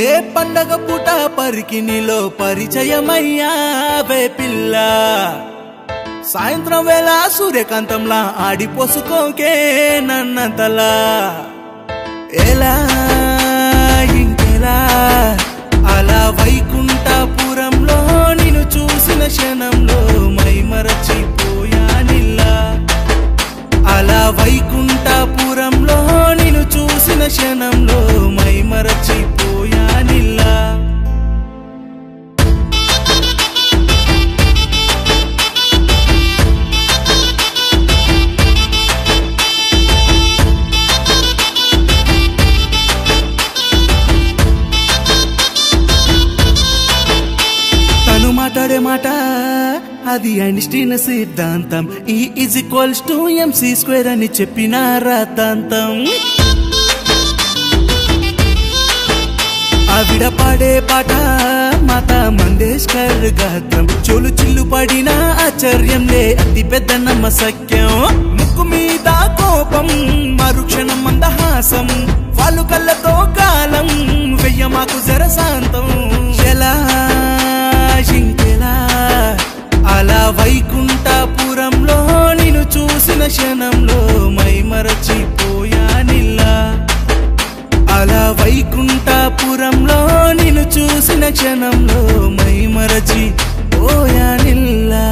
ఏ పండగ పూట పరికినిలో పరిచయమయ్యావే పిల్ల సాయంత్రం వేళ సూర్యకాంతంలా ఆడిపోసుకోకే నన్నంతలా ఎలా ఇంకెలా అలా వైకుంఠపురంలో నిన్ను చూసిన క్షణంలో మై మరచిపోయానిల్లా అలా వైకుంఠపురంలో నిన్ను చూసిన క్షణంలో మై మరచిపోయానిల్లా తను మాట్లాడే మాట అది ఐన్స్టీన్ సిద్ధాంతం E is equals to M C square అని చెప్పిన రాతాంతం ఆవిడ పాడే పాట మాత మంగేష్కర్ గాత్రం చోలు చిల్లు పడిన ఆశ్చర్యంలే అతి పెద్ద నమ్మసక్యం ముక్కు మీద కోపం మరుక్షణం మందహాసం వాళ్ళు కళ్ళతో కాలం వెయ్య మాకు జరశాంతం ఎలా ఇంకెలా అలా వైకుంఠపురంలో నిన్ను చూసిన క్షణంలో మై మరచిపోయానిల్లా అలా వైకుంఠపురంలో నిన్ను చూసిన క్షణంలో మై మరచి పోయానిల్లా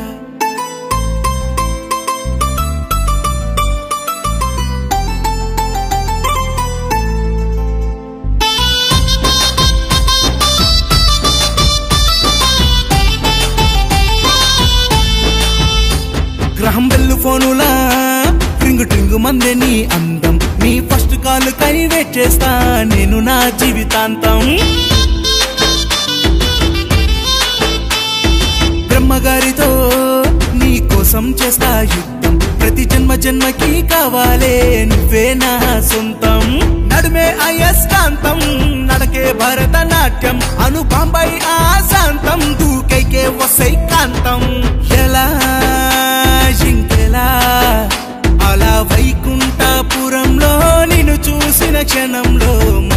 గ్రహం బెల్లు ఫోనులా ట్రింగు ట్రింగు మందే నీ అందం నీ ఫస్ట్ కాల్ కై వెయిట్ చేస్తా నేను నా జీవితాంతం బ్రహ్మగారితో నీ కోసం చేస్తా యుద్ధం ప్రతి జన్మ జన్మకి కావాలే నువ్వే నా సొంతం నడుమే అయస్కాంతం నడకే భరతనాట్యం అను బాంబై ఆశాంతం దూకైకే వసై కాంతం ఎలా ఇంకెలా అలా వైకుంఠపురంలో నిన్ను చూసిన క్షణంలో